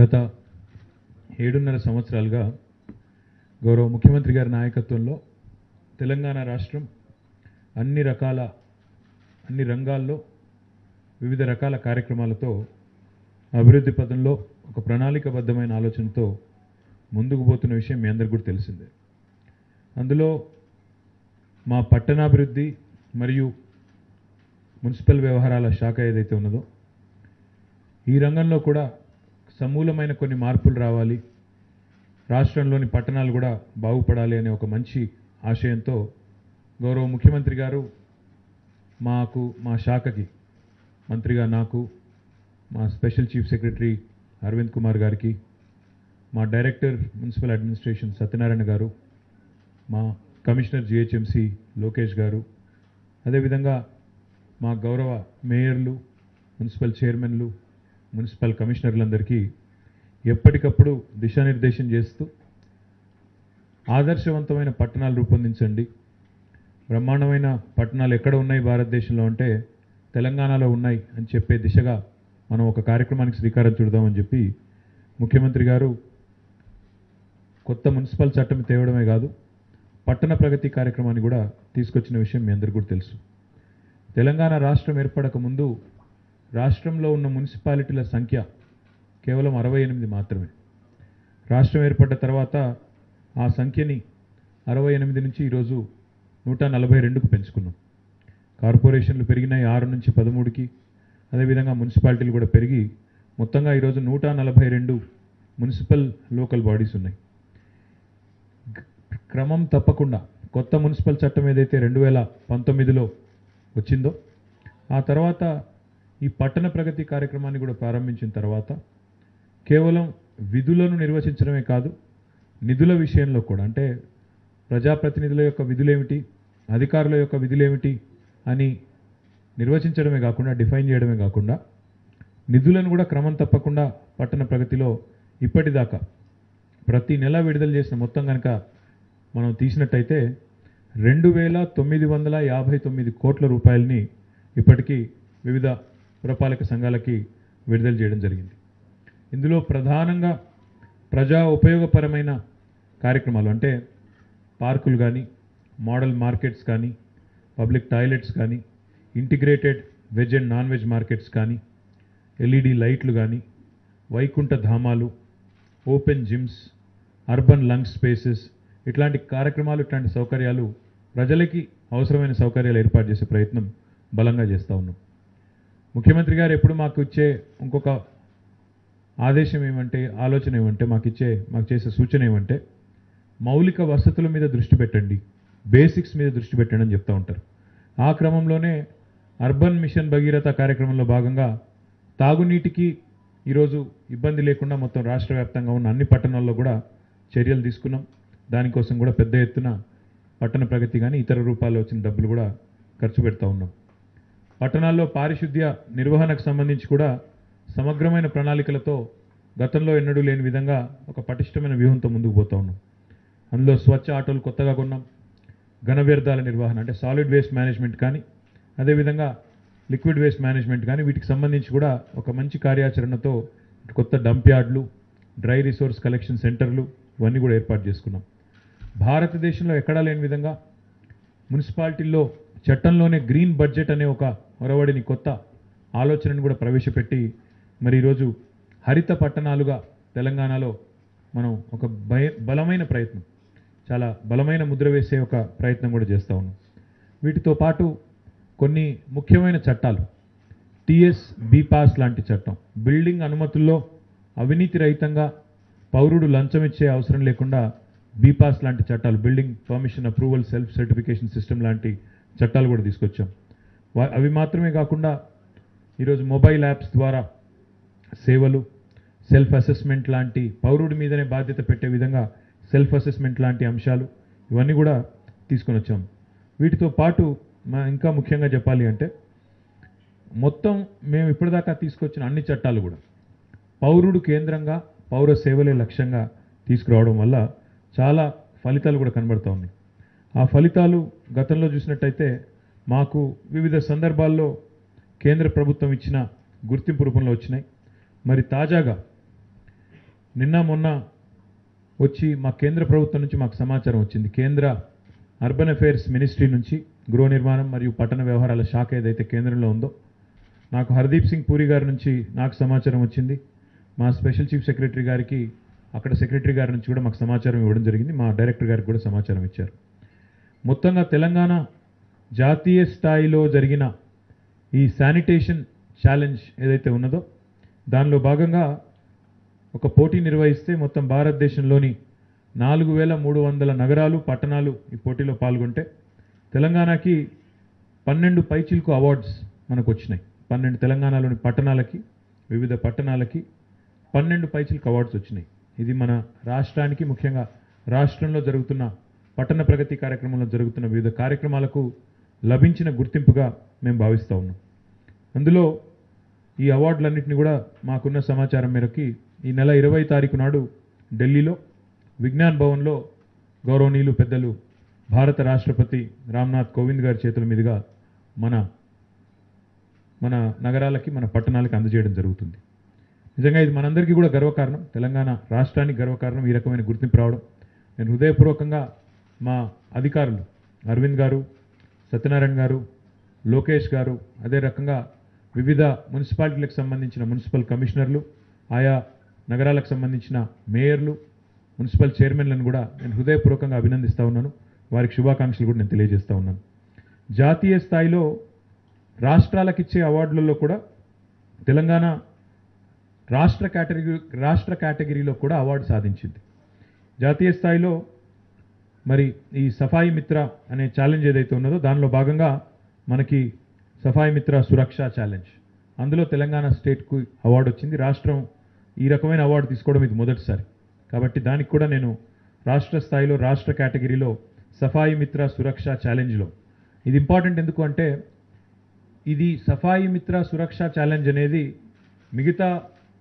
గత ఏడున్నర సంవత్సరాలుగా గౌరవ ముఖ్యమంత్రి గారి నాయకత్వంలో తెలంగాణ రాష్ట్రం అన్ని రకాల అన్ని రంగాల్లో వివిధ రకాల కార్యక్రమాలతో అభివృద్ధి పదంలో ఒక ప్రణాళికబద్ధమైన ఆలోచనతో ముందుకు పోతున్న విషయం మీ అందరికీ కూడా తెలిసిందే అందులో మా పట్టణాభివృద్ధి మరియు మున్సిపల్ వ్యవహారాల శాఖ ఏదైతే ఉన్నదో ఈ రంగంలో కూడా సమూలమైన కొన్ని మార్పులు రావాలి రాష్ట్రంలోని పట్టణాలు కూడా బాగుపడాలి అనే ఒక మంచి ఆశయంతో గౌరవ ముఖ్యమంత్రి గారు మాకు మా శాఖకి మంత్రిగా నాకు మా special chief secretary Arvind Kumar గారికి మా డైరెక్టర్ మున్సిపల్ అడ్మినిస్ట్రేషన్ సత్యనారాయణ గారు మా కమిషనర్ జిహెచ్ఎంసి లోకేష్ గారు అదేవిధంగా మా గౌరవ మేయర్లు మున్సిపల్ చైర్మన్లు మున్సిపల్ కమిషనర్లందరికీ ఎప్పటికప్పుడు దిశానిర్దేశం చేస్తూ ఆదర్శవంతమైన పట్టణాలు రూపొందించండి బ్రహ్మాండమైన పట్టణాలు ఎక్కడ ఉన్నాయి భారతదేశంలో అంటే తెలంగాణలో ఉన్నాయి అని చెప్పే దిశగా మనం ఒక కార్యక్రమానికి శ్రీకారం చుడదామని చెప్పి ముఖ్యమంత్రి గారు కొత్త మున్సిపల్ చట్టం తేవడమే కాదు పట్టణ ప్రగతి కార్యక్రమాన్ని కూడా తీసుకొచ్చిన విషయం మీ అందరికీ కూడా తెలుసు తెలంగాణ రాష్ట్రం ఏర్పడక ముందు రాష్ట్రంలో ఉన్న మున్సిపాలిటీల సంఖ్య కేవలం అరవై ఎనిమిది మాత్రమే రాష్ట్రం ఏర్పడ్డ తర్వాత ఆ సంఖ్యని అరవై ఎనిమిది నుంచి ఈరోజు నూట నలభై రెండుకు పెంచుకున్నాం కార్పొరేషన్లు పెరిగినాయి ఆరు నుంచి పదమూడుకి అదేవిధంగా మున్సిపాలిటీలు కూడా పెరిగి మొత్తంగా ఈరోజు నూట నలభై రెండు మున్సిపల్ లోకల్ బాడీస్ ఉన్నాయి క్రమం తప్పకుండా కొత్త మున్సిపల్ చట్టం ఏదైతే రెండు వేల పంతొమ్మిదిలో వచ్చిందో ఆ తర్వాత ఈ పట్టణ ప్రగతి కార్యక్రమాన్ని కూడా ప్రారంభించిన తర్వాత కేవలం విధులను నిర్వచించడమే కాదు నిధుల విషయంలో కూడా అంటే ప్రజాప్రతినిధుల యొక్క విధులేమిటి అధికారుల యొక్క విధులేమిటి అని నిర్వచించడమే కాకుండా డిఫైన్ చేయడమే కాకుండా నిధులను కూడా క్రమం తప్పకుండా పట్టణ ప్రగతిలో ఇప్పటిదాకా ప్రతి నెల విడుదల చేసిన మొత్తం కనుక మనం తీసినట్టయితే రెండు వేల తొమ్మిది వందల యాభై తొమ్మిది కోట్ల రూపాయలని ఇప్పటికీ వివిధ పురపాలక సంఘాలకి విడుదల చేయడం జరిగింది ఇందులో ప్రధానంగా ప్రజా ఉపయోగపరమైన కార్యక్రమాలు అంటే పార్కులు కానీ మోడల్ మార్కెట్స్ కానీ పబ్లిక్ టాయిలెట్స్ కానీ integrated veg and non veg markets కానీ ఎల్ఈడి లైట్లు కానీ వైకుంఠ ధామాలు open gyms urban lung spaces ఇట్లాంటి కార్యక్రమాలు ఇట్లాంటి సౌకర్యాలు ప్రజలకి అవసరమైన సౌకర్యాలు ఏర్పాటు చేసే ప్రయత్నం బలంగా చేస్తూ ఉన్నాం ముఖ్యమంత్రి గారు ఎప్పుడు మాకు ఇచ్చే ఇంకొక ఆదేశం ఏమంటే ఆలోచన ఏమంటే మాకు ఇచ్చే మాకు చేసే సూచన ఏమంటే మౌలిక వసతుల మీద దృష్టి పెట్టండి బేసిక్స్ మీద దృష్టి పెట్టండి అని చెప్తూ ఉంటారు ఆ క్రమంలోనే అర్బన్ మిషన్ భగీరథ కార్యక్రమంలో భాగంగా తాగునీటికి ఈరోజు ఇబ్బంది లేకుండా మొత్తం రాష్ట్ర వ్యాప్తంగా ఉన్న అన్ని పట్టణాల్లో కూడా చర్యలు తీసుకున్నాం దానికోసం కూడా పెద్ద ఎత్తున పట్టణ ప్రగతి కానీ ఇతర రూపాల్లో వచ్చిన డబ్బులు కూడా ఖర్చు పెడతా ఉన్నాం పట్టణాల్లో పారిశుద్ధ్య నిర్వహణకు సంబంధించి కూడా సమగ్రమైన ప్రణాళికలతో గతంలో ఎన్నడూ లేని విధంగా ఒక పటిష్టమైన వ్యూహంతో ముందుకు పోతా ఉన్నాం అందులో స్వచ్ఛ ఆటోలు కొత్తగా కొన్నాం ఘన వ్యర్థాల నిర్వహణ అంటే సాలిడ్ వేస్ట్ మేనేజ్మెంట్ కానీ అదేవిధంగా లిక్విడ్ వేస్ట్ మేనేజ్మెంట్ కానీ వీటికి సంబంధించి కూడా ఒక మంచి కార్యాచరణతో కొత్త డంప్ యార్డ్లు డ్రై రిసోర్స్ కలెక్షన్ సెంటర్లు ఇవన్నీ కూడా ఏర్పాటు చేసుకున్నాం భారతదేశంలో ఎక్కడా లేని విధంగా మున్సిపాలిటీల్లో చట్టంలోనే గ్రీన్ బడ్జెట్ అనే ఒక ఒరవడిని కొత్త ఆలోచనను కూడా ప్రవేశపెట్టి మరి ఈరోజు హరిత పట్టణాలుగా తెలంగాణలో మనం ఒక భయ బలమైన ప్రయత్నం చాలా బలమైన ముద్ర వేసే ఒక ప్రయత్నం కూడా చేస్తూ ఉన్నాం వీటితో పాటు కొన్ని ముఖ్యమైన చట్టాలు టిఎస్ బీపాస్ లాంటి చట్టం బిల్డింగ్ అనుమతుల్లో అవినీతి రహితంగా పౌరుడు లంచం ఇచ్చే అవసరం లేకుండా బీపాస్ లాంటి చట్టాలు building permission approval self certification system లాంటి చట్టాలు కూడా తీసుకొచ్చాం వా- అవి మాత్రమే కాకుండా ఈరోజు మొబైల్ యాప్స్ ద్వారా సేవలు సెల్ఫ్ అసెస్మెంట్ లాంటి పౌరుడి మీదనే బాధ్యత పెట్టే విధంగా సెల్ఫ్ అసెస్మెంట్ లాంటి అంశాలు ఇవన్నీ కూడా తీసుకొని వచ్చాం వీటితో పాటు మా ఇంకా ముఖ్యంగా చెప్పాలి అంటే మొత్తం మేము ఇప్పటిదాకా తీసుకొచ్చిన అన్ని చట్టాలు కూడా పౌరుడు కేంద్రంగా పౌర సేవలే లక్ష్యంగా తీసుకురావడం వల్ల చాలా ఫలితాలు కూడా కనబడుతూ ఉన్నాయి ఆ ఫలితాలు గతంలో చూసినట్టయితే మాకు వివిధ సందర్భాల్లో కేంద్ర ప్రభుత్వం ఇచ్చిన గుర్తింపు రూపంలో వచ్చినాయి మరి తాజాగా నిన్న మొన్న వచ్చి మా కేంద్ర ప్రభుత్వం నుంచి మాకు సమాచారం వచ్చింది కేంద్ర అర్బన్ అఫైర్స్ మినిస్ట్రీ నుంచి గృహ నిర్మాణం మరియు పట్టణ వ్యవహారాల శాఖ ఏదైతే కేంద్రంలో ఉందో నాకు హర్దీప్ సింగ్ పూరి గారి నుంచి నాకు సమాచారం వచ్చింది మా స్పెషల్ చీఫ్ సెక్రటరీ గారికి అక్కడ సెక్రటరీ గారి నుంచి కూడా మాకు సమాచారం ఇవ్వడం జరిగింది మా డైరెక్టర్ గారికి కూడా సమాచారం ఇచ్చారు మొత్తంగా తెలంగాణ జాతీయ స్థాయిలో జరిగిన ఈ శానిటేషన్ ఛాలెంజ్ ఏదైతే ఉన్నదో దానిలో భాగంగా ఒక పోటీ నిర్వహిస్తే మొత్తం భారతదేశంలోని నాలుగు వేల మూడు వందల నగరాలు పట్టణాలు ఈ పోటీలో పాల్గొంటే తెలంగాణకి పన్నెండు పైచిల్కు అవార్డ్స్ మనకు వచ్చినాయి పన్నెండు తెలంగాణలోని పట్టణాలకి వివిధ పట్టణాలకి పన్నెండు పైచిల్కు అవార్డ్స్ వచ్చినాయి ఇది మన రాష్ట్రానికి ముఖ్యంగా రాష్ట్రంలో జరుగుతున్న పట్టణ ప్రగతి కార్యక్రమంలో జరుగుతున్న వివిధ కార్యక్రమాలకు లభించిన గుర్తింపుగా మేము భావిస్తూ ఉన్నాం అందులో ఈ అవార్డులన్నింటినీ కూడా మాకున్న సమాచారం మేరకి ఈ నెల ఇరవై తారీఖు నాడు ఢిల్లీలో విజ్ఞాన్ భవన్లో గౌరవనీయులు పెద్దలు భారత రాష్ట్రపతి రామ్నాథ్ కోవింద్ గారి చేతుల మీదుగా మన మన నగరాలకి మన పట్టణాలకి అందజేయడం జరుగుతుంది నిజంగా ఇది మనందరికీ కూడా గర్వకారణం తెలంగాణ రాష్ట్రానికి గర్వకారణం ఈ రకమైన గుర్తింపు రావడం నేను హృదయపూర్వకంగా మా అధికారులు అరవింద్ గారు సత్యనారాయణ గారు లోకేష్ గారు అదే రకంగా వివిధ మున్సిపాలిటీలకు సంబంధించిన మున్సిపల్ కమిషనర్లు ఆయా నగరాలకు సంబంధించిన మేయర్లు మున్సిపల్ చైర్మన్లను కూడా నేను హృదయపూర్వకంగా అభినందిస్తూ ఉన్నాను వారికి శుభాకాంక్షలు కూడా నేను తెలియజేస్తూ ఉన్నాను జాతీయ స్థాయిలో రాష్ట్రాలకు ఇచ్చే అవార్డులలో కూడా తెలంగాణ రాష్ట్ర కేటగిరీ రాష్ట్ర కేటగిరీలో కూడా అవార్డు సాధించింది జాతీయ స్థాయిలో మరి ఈ సఫాయి మిత్ర అనే ఛాలెంజ్ ఏదైతే ఉన్నదో దానిలో భాగంగా మనకి సఫాయి మిత్ర సురక్ష ఛాలెంజ్ అందులో తెలంగాణ స్టేట్కు అవార్డు వచ్చింది రాష్ట్రం ఈ రకమైన అవార్డు తీసుకోవడం ఇది మొదటిసారి కాబట్టి దానికి కూడా నేను రాష్ట్ర స్థాయిలో రాష్ట్ర కేటగిరీలో సఫాయి మిత్ర సురక్ష ఛాలెంజ్లో ఇది ఇంపార్టెంట్ ఎందుకు అంటే ఇది సఫాయి మిత్ర సురక్ష ఛాలెంజ్ అనేది మిగతా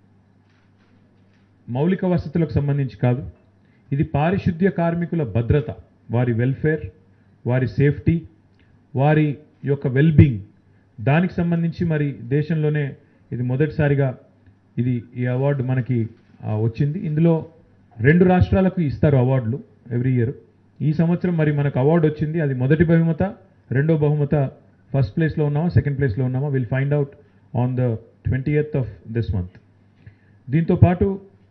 మౌలిక వసతులకు సంబంధించి కాదు ఇది పారిశుద్ధ్య కార్మికుల భద్రత వారి వెల్ఫేర్ వారి సేఫ్టీ వారి యొక్క వెల్బీయింగ్ దానికి సంబంధించి మరి దేశంలోనే ఇది మొదటిసారిగా ఇది ఈ అవార్డు మనకి ఆ, వచ్చింది ఇందులో రెండు రాష్ట్రాలకు ఇస్తారు అవార్డులు ఎవ్రీ ఇయర్ ఈ సంవత్సరం మరి మనకు అవార్డు వచ్చింది అది మొదటి బహుమత రెండో బహుమత ఫస్ట్ ప్లేస్లో ఉన్నామా సెకండ్ ప్లేస్లో ఉన్నామా will find out on the twenty eighth of this month దీంతో పాటు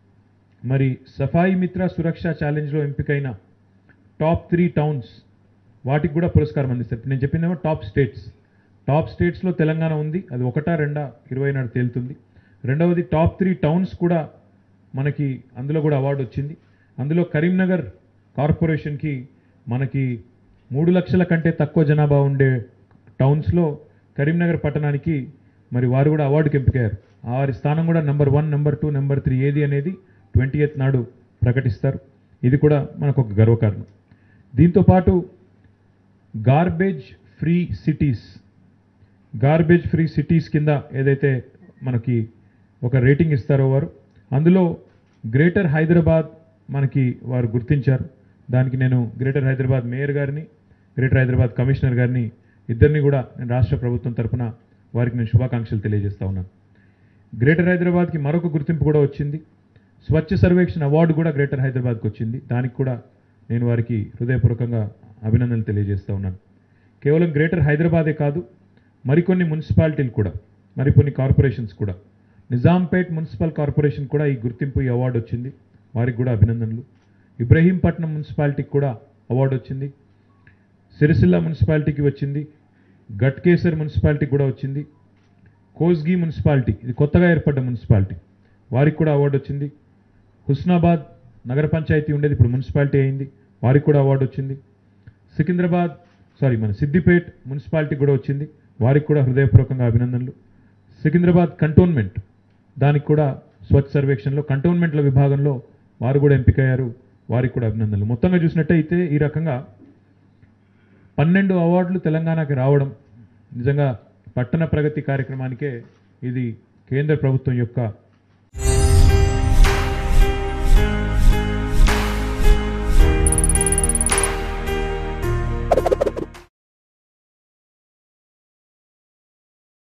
మరి సఫాయి మిత్ర సురక్ష ఛాలెంజ్లో ఎంపికైన టాప్ త్రీ టౌన్స్ వాటికి కూడా పురస్కారం అందిస్తారు ఇప్పుడు నేను చెప్పిందేమో టాప్ స్టేట్స్ టాప్ స్టేట్స్లో తెలంగాణ ఉంది అది ఒకటా రెండా ఇరవై నాడు తేలుతుంది రెండవది టాప్ త్రీ టౌన్స్ కూడా మనకి అందులో కూడా అవార్డు వచ్చింది అందులో కరీంనగర్ కార్పొరేషన్కి మనకి మూడు లక్షల కంటే తక్కువ జనాభా ఉండే టౌన్స్లో కరీంనగర్ పట్టణానికి మరి వారు కూడా అవార్డుకి ఎంపికయ్యారు వారి స్థానం కూడా number one number two number three ఏది అనేది ట్వంటీ ఎయిత్ నాడు ప్రకటిస్తారు ఇది కూడా మనకు ఒక గర్వకారణం దీంతో పాటు garbage free cities garbage free cities కింద ఏదైతే మనకి ఒక రేటింగ్ ఇస్తారో వారు అందులో గ్రేటర్ హైదరాబాద్ మనకి వారు గుర్తించారు దానికి నేను గ్రేటర్ హైదరాబాద్ మేయర్ గారిని గ్రేటర్ హైదరాబాద్ కమిషనర్ గారిని ఇద్దరిని కూడా నేను రాష్ట్ర ప్రభుత్వం తరపున వారికి నేను శుభాకాంక్షలు తెలియజేస్తా ఉన్నాను గ్రేటర్ హైదరాబాద్కి మరొక గుర్తింపు కూడా వచ్చింది స్వచ్ఛ సర్వేక్షణ అవార్డు కూడా గ్రేటర్ హైదరాబాద్కి వచ్చింది దానికి కూడా నేను వారికి హృదయపూర్వకంగా అభినందనలు తెలియజేస్తా ఉన్నాను కేవలం గ్రేటర్ హైదరాబాదే కాదు మరికొన్ని మున్సిపాలిటీలు కూడా మరికొన్ని కార్పొరేషన్స్ కూడా నిజాంపేట్ మున్సిపల్ కార్పొరేషన్ కూడా ఈ గుర్తింపు ఈ అవార్డు వచ్చింది వారికి కూడా అభినందనలు ఇబ్రహీంపట్నం మున్సిపాలిటీకి కూడా అవార్డు వచ్చింది సిరిసిల్ల మున్సిపాలిటీకి వచ్చింది గట్కేసర్ మున్సిపాలిటీకి కూడా వచ్చింది కోస్గి మున్సిపాలిటీ ఇది కొత్తగా ఏర్పడ్డ మున్సిపాలిటీ వారికి కూడా అవార్డు వచ్చింది హుస్నాబాద్ నగర పంచాయతీ ఉండేది ఇప్పుడు మున్సిపాలిటీ అయింది వారికి కూడా అవార్డు వచ్చింది సికింద్రాబాద్ సారీ మన సిద్దిపేట్ మున్సిపాలిటీ కూడా వచ్చింది వారికి కూడా హృదయపూర్వకంగా అభినందనలు సికింద్రాబాద్ కంటోన్మెంట్ దానికి కూడా స్వచ్ఛ సర్వేక్షణలో కంటోన్మెంట్ల విభాగంలో వారు కూడా ఎంపికయ్యారు వారికి కూడా అభినందనలు మొత్తంగా చూసినట్టయితే ఈ రకంగా పన్నెండు అవార్డులు తెలంగాణకి రావడం నిజంగా పట్టణ ప్రగతి కార్యక్రమానికే ఇది కేంద్ర ప్రభుత్వం యొక్క